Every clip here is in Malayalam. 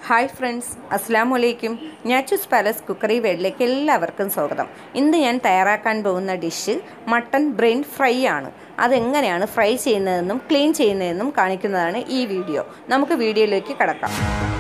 ഹായ് ഫ്രണ്ട്സ് അസ്സാം വലൈക്കും ഞാച്ചൂസ് പാലസ് കുക്കറി വേഡിലേക്ക് എല്ലാവർക്കും സ്വാഗതം ഇന്ന് ഞാൻ തയ്യാറാക്കാൻ പോകുന്ന ഡിഷ് മട്ടൺ ബ്രെയിൻ ഫ്രൈ ആണ് അതെങ്ങനെയാണ് ഫ്രൈ ചെയ്യുന്നതെന്നും ക്ലീൻ ചെയ്യുന്നതെന്നും കാണിക്കുന്നതാണ് ഈ വീഡിയോ നമുക്ക് വീഡിയോയിലേക്ക് കടക്കാം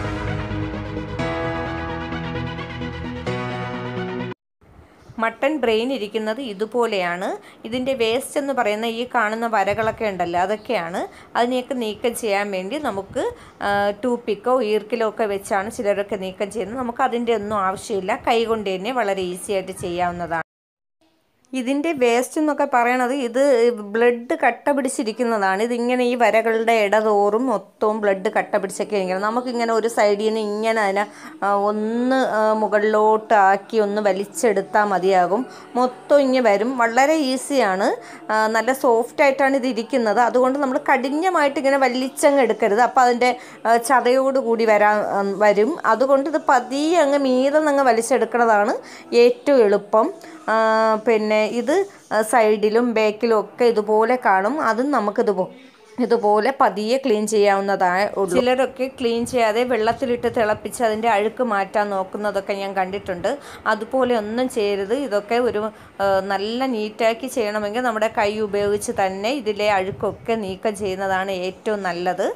മട്ടൺ ബ്രെയിൻ ഇരിക്കുന്നത് ഇതുപോലെയാണ് ഇതിൻ്റെ വേസ്റ്റ് എന്ന് പറയുന്ന ഈ കാണുന്ന വരകളൊക്കെ ഉണ്ടല്ലോ അതൊക്കെയാണ് അതിനെയൊക്കെ നീക്കം ചെയ്യാൻ വേണ്ടി നമുക്ക് ടൂപ്പിക്കോ ഈർക്കിലോ ഒക്കെ വെച്ചാണ് ചിലരൊക്കെ നീക്കം ചെയ്യുന്നത് നമുക്ക് അതിൻ്റെ ഒന്നും ആവശ്യമില്ല കൈ കൊണ്ട് തന്നെ വളരെ ഈസി ആയിട്ട് ചെയ്യാവുന്നതാണ് ഇതിൻ്റെ വേസ്റ്റ് എന്നൊക്കെ പറയണത് ഇത് ബ്ലഡ് കട്ട പിടിച്ചിരിക്കുന്നതാണ് ഇതിങ്ങനെ ഈ വരകളുടെ ഇടതോറും മൊത്തവും ബ്ലഡ് കട്ട പിടിച്ചൊക്കെ ഇരിക്കണം നമുക്കിങ്ങനെ ഒരു സൈഡിൽ നിന്ന് ഇങ്ങനെ അതിനെ ഒന്ന് മുകളിലോട്ട് ആക്കി ഒന്ന് വലിച്ചെടുത്താൽ മതിയാകും മൊത്തം ഇങ്ങനെ വരും വളരെ ഈസിയാണ് നല്ല സോഫ്റ്റ് ആയിട്ടാണ് ഇത് ഇരിക്കുന്നത് അതുകൊണ്ട് നമ്മൾ കഠിനമായിട്ട് ഇങ്ങനെ വലിച്ചങ്ങ് എടുക്കരുത് അപ്പോൾ അതിൻ്റെ ചതയോട് കൂടി വരാൻ വരും അതുകൊണ്ട് ഇത് പതിയെ അങ്ങ് മീതെ അങ്ങ് വലിച്ചെടുക്കുന്നതാണ് ഏറ്റവും എളുപ്പം പിന്നെ ഇത് സൈഡിലും ബാക്കിലും ഒക്കെ ഇതുപോലെ കാണും അതും നമുക്കിത് ഇതുപോലെ പതിയെ ക്ലീൻ ചെയ്യാവുന്നതാണ് ചിലരൊക്കെ ക്ലീൻ ചെയ്യാതെ വെള്ളത്തിലിട്ട് തിളപ്പിച്ച് അതിൻ്റെ അഴുക്ക് മാറ്റാൻ നോക്കുന്നതൊക്കെ ഞാൻ കണ്ടിട്ടുണ്ട് അതുപോലെ ഒന്നും ചെയ്യരുത് ഇതൊക്കെ ഒരു നല്ല നീറ്റാക്കി ചെയ്യണമെങ്കിൽ നമ്മുടെ കൈ ഉപയോഗിച്ച് തന്നെ ഇതിലെ അഴുക്കൊക്കെ നീക്കം ചെയ്യുന്നതാണ് ഏറ്റവും നല്ലത്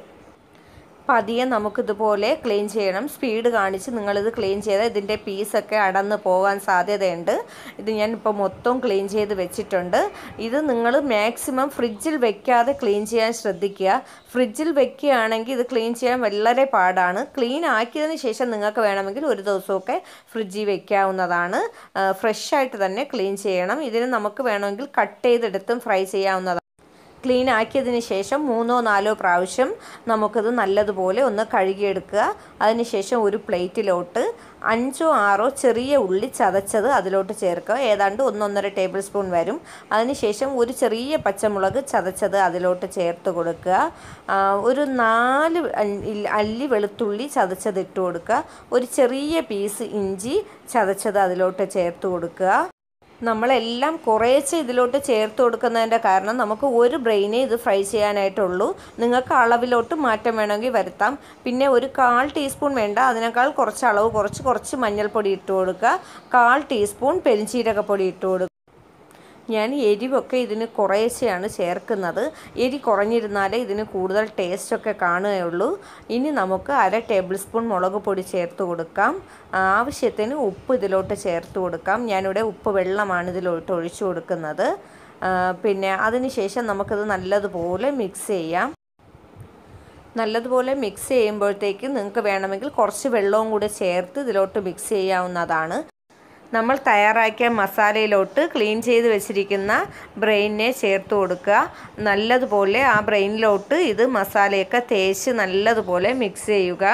പതിയെ നമുക്കിതുപോലെ ക്ലീൻ ചെയ്യണം സ്പീഡ് കാണിച്ച് നിങ്ങളിത് ക്ലീൻ ചെയ്താൽ ഇതിൻ്റെ പീസൊക്കെ അടന്ന് പോകാൻ സാധ്യതയുണ്ട് ഇത് ഞാൻ ഇപ്പോൾ മൊത്തം ക്ലീൻ ചെയ്ത് വെച്ചിട്ടുണ്ട് ഇത് നിങ്ങൾ മാക്സിമം ഫ്രിഡ്ജിൽ വെക്കാതെ ക്ലീൻ ചെയ്യാൻ ശ്രദ്ധിക്കുക ഫ്രിഡ്ജിൽ വെക്കുകയാണെങ്കിൽ ഇത് ക്ലീൻ ചെയ്യാൻ വളരെ പാടാണ് ക്ലീൻ ആക്കിയതിന് ശേഷം നിങ്ങൾക്ക് വേണമെങ്കിൽ ഒരു ദിവസമൊക്കെ ഫ്രിഡ്ജിൽ വെക്കാവുന്നതാണ് ഫ്രഷ് ആയിട്ട് തന്നെ ക്ലീൻ ചെയ്യണം ഇതിന് നമുക്ക് വേണമെങ്കിൽ കട്ട് ചെയ്തെടുത്തും ഫ്രൈ ചെയ്യാവുന്നതാണ് ക്ലീൻ ആക്കിയതിന് ശേഷം മൂന്നോ നാലോ പ്രാവശ്യം നമുക്കിത് നല്ലതുപോലെ ഒന്ന് കഴുകിയെടുക്കുക അതിനുശേഷം ഒരു പ്ലേറ്റിലോട്ട് അഞ്ചോ ആറോ ചെറിയ ഉള്ളി ചതച്ചത് അതിലോട്ട് ചേർക്കുക ഏതാണ്ട് ഒന്നൊന്നര ടേബിൾ സ്പൂൺ വരും അതിനുശേഷം ഒരു ചെറിയ പച്ചമുളക് ചതച്ചത് അതിലോട്ട് ചേർത്ത് കൊടുക്കുക ഒരു നാല് അല്ലി വെളുത്തുള്ളി ചതച്ചത് ഇട്ട് കൊടുക്കുക ഒരു ചെറിയ പീസ് ഇഞ്ചി ചതച്ചത് അതിലോട്ട് ചേർത്ത് കൊടുക്കുക നമ്മളെല്ലാം കുറേശ്ശെ ഇതിലോട്ട് ചേർത്ത് കൊടുക്കുന്നതിൻ്റെ കാരണം നമുക്ക് ഒരു ബ്രെയിനേ ഇത് ഫ്രൈ ചെയ്യാനായിട്ടുള്ളൂ നിങ്ങൾക്ക് അളവിലോട്ട് മാറ്റം വേണമെങ്കിൽ വരുത്താം പിന്നെ ഒരു കാൽ ടീസ്പൂൺ വേണ്ട അതിനേക്കാൾ കുറച്ച് അളവ് കുറച്ച് കുറച്ച് മഞ്ഞൾപ്പൊടി ഇട്ട് കൊടുക്കുക കാൽ ടീസ്പൂൺ പെരിഞ്ചീരകപ്പൊടി ഇട്ട് കൊടുക്കുക ഞാൻ എരിവൊക്കെ ഇതിന് കുറേശ്ശെയാണ് ചേർക്കുന്നത് എരി കുറഞ്ഞിരുന്നാലേ ഇതിന് കൂടുതൽ ടേസ്റ്റൊക്കെ കാണുകയുള്ളൂ ഇനി നമുക്ക് അര ടേബിൾ സ്പൂൺ മുളക് പൊടി ചേർത്ത് കൊടുക്കാം ആവശ്യത്തിന് ഉപ്പ് ഇതിലോട്ട് ചേർത്ത് കൊടുക്കാം ഞാനിവിടെ ഉപ്പ് വെള്ളമാണ് ഇതിലോട്ട് ഒഴിച്ചു കൊടുക്കുന്നത് പിന്നെ അതിനുശേഷം നമുക്കിത് നല്ലതുപോലെ മിക്സ് ചെയ്യാം നല്ലതുപോലെ മിക്സ് ചെയ്യുമ്പോഴത്തേക്ക് നിങ്ങൾക്ക് വേണമെങ്കിൽ കുറച്ച് വെള്ളവും കൂടി ചേർത്ത് ഇതിലോട്ട് മിക്സ് ചെയ്യാവുന്നതാണ് നമ്മൾ തയ്യാറാക്കിയ മസാലയിലോട്ട് ക്ലീൻ ചെയ്ത് വെച്ചിരിക്കുന്ന ബ്രെയിനെ ചേർത്ത് കൊടുക്കുക നല്ലതുപോലെ ആ ബ്രെയിനിലോട്ട് ഇത് മസാലയൊക്കെ തേച്ച് നല്ലതുപോലെ മിക്സ് ചെയ്യുക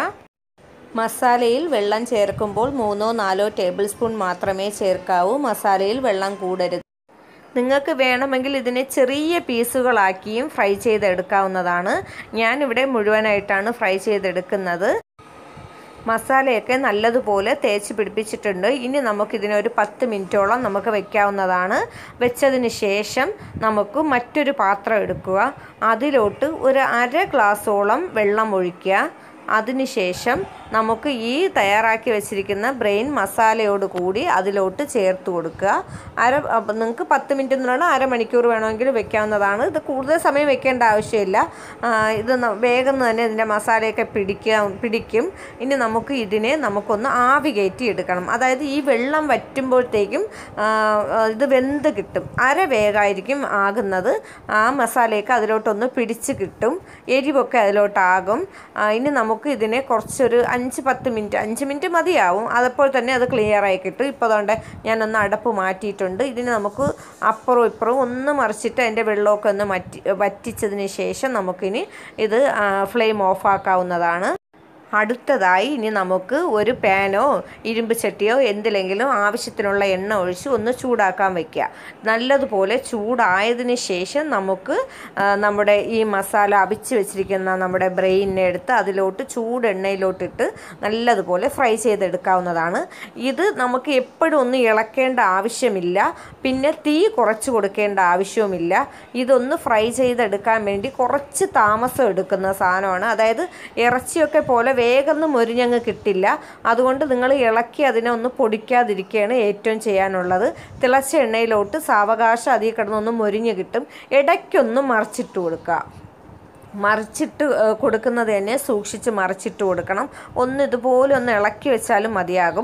മസാലയിൽ വെള്ളം ചേർക്കുമ്പോൾ മൂന്നോ നാലോ ടേബിൾ സ്പൂൺ മാത്രമേ ചേർക്കാവൂ മസാലയിൽ വെള്ളം കൂടരുത് നിങ്ങൾക്ക് വേണമെങ്കിൽ ഇതിനെ ചെറിയ പീസുകളാക്കിയും ഫ്രൈ ചെയ്തെടുക്കാവുന്നതാണ് ഞാനിവിടെ മുഴുവനായിട്ടാണ് ഫ്രൈ ചെയ്തെടുക്കുന്നത് മസാലയൊക്കെ നല്ലതുപോലെ തേച്ച് പിടിപ്പിച്ചിട്ടുണ്ട് ഇനി നമുക്കിതിനൊരു പത്ത് മിനിറ്റോളം നമുക്ക് വെക്കാവുന്നതാണ് വെച്ചതിന് ശേഷം നമുക്ക് മറ്റൊരു പാത്രം എടുക്കുക അതിലോട്ട് ഒരു അര ഗ്ലാസോളം വെള്ളം ഒഴിക്കുക അതിനുശേഷം നമുക്ക് ഈ തയ്യാറാക്കി വെച്ചിരിക്കുന്ന ബ്രെയിൻ മസാലയോട് കൂടി അതിലോട്ട് ചേർത്ത് കൊടുക്കുക അര നിങ്ങൾക്ക് പത്ത് മിനിറ്റ് എന്നുള്ള അരമണിക്കൂർ വേണമെങ്കിൽ വെക്കാവുന്നതാണ് ഇത് കൂടുതൽ സമയം വെക്കേണ്ട ആവശ്യമില്ല ഇത് വേഗം തന്നെ ഇതിൻ്റെ മസാലയൊക്കെ പിടിക്കുക പിടിക്കും ഇനി നമുക്ക് ഇതിനെ നമുക്കൊന്ന് ആവി കയറ്റി എടുക്കണം അതായത് ഈ വെള്ളം വറ്റുമ്പോഴത്തേക്കും ഇത് വെന്ത് കിട്ടും അര വേഗമായിരിക്കും ആകുന്നത് ആ മസാലയൊക്കെ അതിലോട്ടൊന്ന് പിടിച്ച് കിട്ടും എരിവൊക്കെ അതിലോട്ടാകും ഇനി നമുക്ക് ഇതിനെ കുറച്ചൊരു അഞ്ച് പത്ത് മിനിറ്റ് അഞ്ച് മിനിറ്റ് മതിയാവും അതപ്പോൾ തന്നെ അത് ക്ലിയർ ആയി കിട്ടും ഇപ്പോൾ അതുകൊണ്ട് ഞാനൊന്ന് അടപ്പ് മാറ്റിയിട്ടുണ്ട് ഇതിന് നമുക്ക് അപ്പുറവും ഇപ്പുറവും ഒന്ന് മറിച്ചിട്ട് അതിൻ്റെ വെള്ളമൊക്കെ ഒന്ന് മറ്റി വറ്റിച്ചതിന് ശേഷം നമുക്കിനി ഇത് ഫ്ലെയിം ഓഫ് ആക്കാവുന്നതാണ് അടുത്തതായി ഇനി നമുക്ക് ഒരു പാനോ ഇരുമ്പ് ചട്ടിയോ എന്തിലെങ്കിലും ആവശ്യത്തിനുള്ള എണ്ണ ഒഴിച്ച് ഒന്ന് ചൂടാക്കാൻ വയ്ക്കുക നല്ലതുപോലെ ചൂടായതിന് ശേഷം നമുക്ക് നമ്മുടെ ഈ മസാല അവിച്ച് വെച്ചിരിക്കുന്ന നമ്മുടെ ബ്രെയിനെ എടുത്ത് അതിലോട്ട് ചൂടെണ്ണയിലോട്ടിട്ട് നല്ലതുപോലെ ഫ്രൈ ചെയ്തെടുക്കാവുന്നതാണ് ഇത് നമുക്ക് എപ്പോഴും ഒന്നും ഇളക്കേണ്ട ആവശ്യമില്ല പിന്നെ തീ കുറച്ച് കൊടുക്കേണ്ട ആവശ്യവുമില്ല ഇതൊന്ന് ഫ്രൈ ചെയ്തെടുക്കാൻ വേണ്ടി കുറച്ച് താമസം എടുക്കുന്ന സാധനമാണ് അതായത് ഇറച്ചിയൊക്കെ പോലെ വേഗം ഒന്നും മൊരിഞ്ഞങ്ങ് കിട്ടില്ല അതുകൊണ്ട് നിങ്ങൾ ഇളക്കി അതിനെ ഒന്ന് പൊടിക്കാതിരിക്കുകയാണ് ഏറ്റവും ചെയ്യാനുള്ളത് തിളച്ച എണ്ണയിലോട്ട് സാവകാശം അതിൽ കിടന്നൊന്ന് മൊരിഞ്ഞ് കിട്ടും ഇടയ്ക്കൊന്ന് മറിച്ചിട്ട് കൊടുക്കുക മറിച്ചിട്ട് ഏഹ്, കൊടുക്കുന്നത് തന്നെ സൂക്ഷിച്ച് മറിച്ചിട്ട് കൊടുക്കണം ഒന്ന് ഇതുപോലെ ഒന്ന് ഇളക്കി വെച്ചാലും മതിയാകും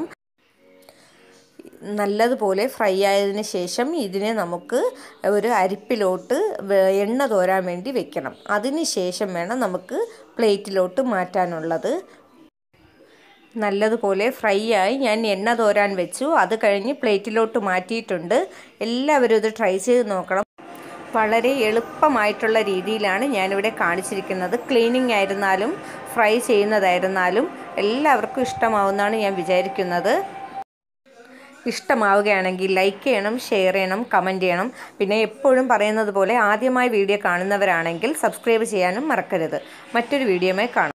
നല്ലതുപോലെ ഫ്രൈ ആയതിന് ശേഷം ഇതിനെ നമുക്ക് ഒരു അരിപ്പിലോട്ട് വേ- എണ്ണ തോരാൻ വേണ്ടി വെക്കണം അതിന് ശേഷം വേണം നമുക്ക് പ്ലേറ്റിലോട്ട് മാറ്റാനുള്ളത് നല്ലതുപോലെ ഫ്രൈ ആയി ഞാൻ എണ്ണ തോരാൻ വെച്ചു അത് കഴിഞ്ഞ് പ്ലേറ്റിലോട്ട് മാറ്റിയിട്ടുണ്ട് എല്ലാവരും ഇത് ട്രൈ ചെയ്ത് നോക്കണം വളരെ എളുപ്പമായിട്ടുള്ള രീതിയിലാണ് ഞാനിവിടെ കാണിച്ചിരിക്കുന്നത് ക്ലീനിങ് ആയിരുന്നാലും ഫ്രൈ ചെയ്യുന്നതായിരുന്നാലും എല്ലാവർക്കും ഇഷ്ടമാവുമെന്നാണ് ഞാൻ വിചാരിക്കുന്നത് ഇഷ്ടമാവുകയാണെങ്കിൽ ലൈക്ക് ചെയ്യണം ഷെയർ ചെയ്യണം കമൻറ്റ് ചെയ്യണം പിന്നെ എപ്പോഴും പറയുന്നത് പോലെ ആദ്യമായി വീഡിയോ കാണുന്നവരാണെങ്കിൽ സബ്സ്ക്രൈബ് ചെയ്യാനും മറക്കരുത് മറ്റൊരു വീഡിയോയുമായി കാണാം